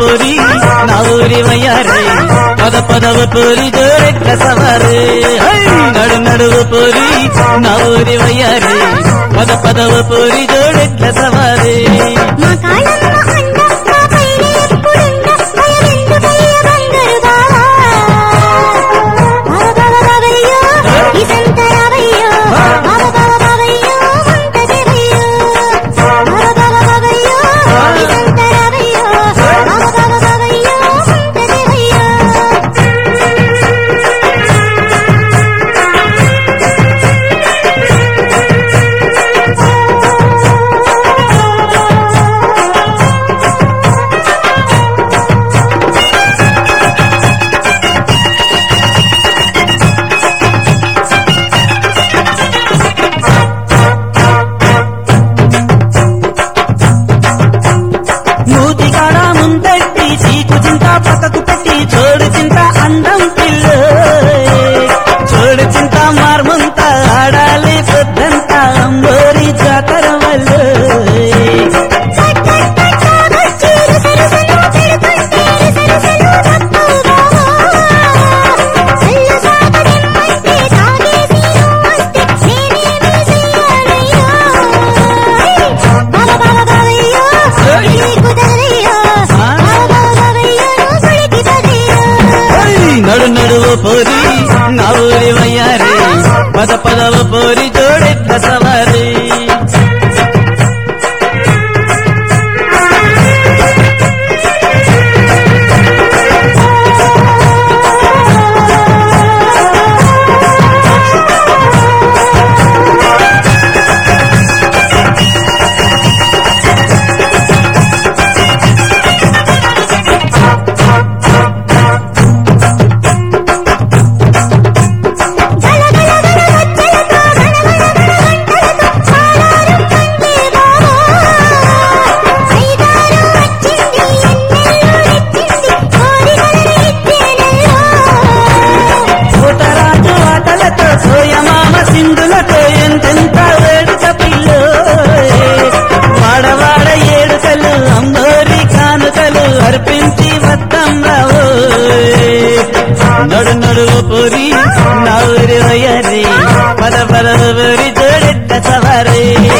పూరి నా ఊరి వయ్యారి పద పదవ పూరి జోరెట్ల సవారి హై! నడు నడువు పూరి నా ఊరి వయ్యారి పద పదవ పూరి జోడెట్ల సవారి మా కాళ్ళమ్మ అండ మా పైన ఎప్పుడుండ భయమెందుకయ్య బంగారు బావా బావ బావ బావయ్యో ఈ సంత రావయ్యో బావ బావ బావయ్యో వంట దేవయ్యో బావ బావ బావయ్యో ఈ సంత రావయ్యో బావ బావ బావయ్యో వంట దేవయ్యో మూతి కాడ ముందట్టి చీకు చింత పక్కకు పెట్టి చోడు చింత అందం పిల్ల చోడు చింత మార్మంత ఆడాలి పొద్దంత అంబోరి జాతర వల్ల నడు నడువు పోరి నా ఊరి వయ్యారి పద పదవ పోరి జోడెట్ల సవారి కోటరాజు ఆటలతో సోయమామ సింధులతో ఎంతెంత వేడుక పిల్లో వాడవాడ ఏడుకలు అంబోరి కానుకలు అర్పించి వద్దాం రావో నడు నడువు పూరి నా ఊరి వయ్యారి పద పద ఊరి జోడెట్ట సవారి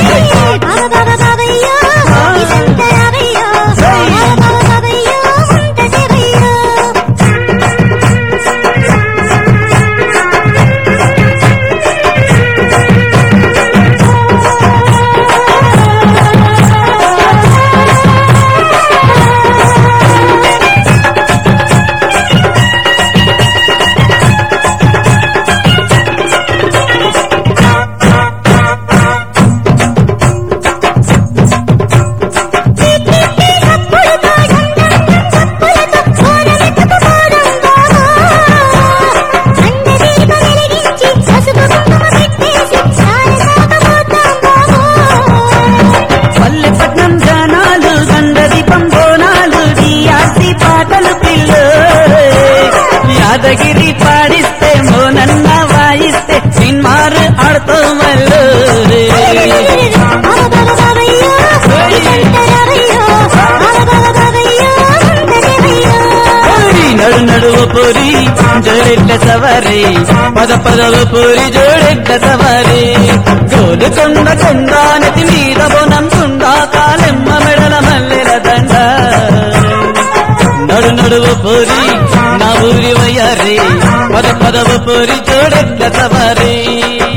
పల్లెపట్నం జనాలు గండదీపం బోనాలు డియాసి పాటలు పిల్లు యాదగిరి పాడిస్తే మోనన్న వాయిస్తే సినిమారు ఆడుతూ మల్లు నడు నడువు పూరి జోడెట్ల సవారి పద పదవ పూరి జోడెట్ల సవారి గోలు కొండ కొండ నది మీద బోనం తుండా కాలెమ్మ మెడల మల్లెల దండ నడు నడువు పూరి నా ఊరి వయ్యారి పద పదవ పూరి జోడెట్ల సవారి